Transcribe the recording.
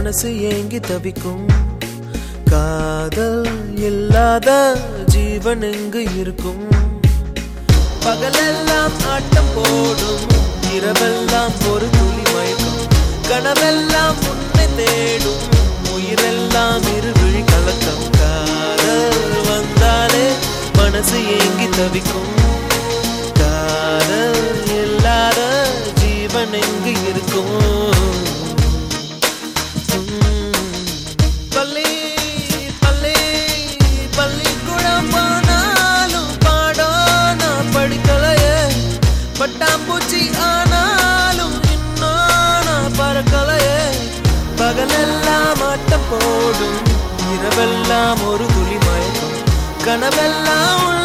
மனசு ஏங்கி தவிக்கும் காதல் இல்லாத ஜீவன் எங்கு இருக்கும் பகலெல்லாம் ஆட்டம் போடும் இரவெல்லாம் ஒரு துளி மயக்கும் கனவெல்லாம் உன்னை தேடும் உயிரெல்லாம் இருவிழி கலக்கம் காதல் வந்தாலே மனசு ஏங்கி தவிக்கும் காதல் இல்லாத ஜீவன் எங்கு இருக்கும் பள்ளி பள்ளி பள்ளிக்கூடம் போனாலும் பாடம் நான் படிக்கலையே பட்டாம்பூச்சி ஆனாலும் இன்னும் நான் பறக்கலையே பகலெல்லாம் ஆட்டம் போடும் இரவெல்லாம் ஒரு துளி மயக்கம் கனவெல்லாம்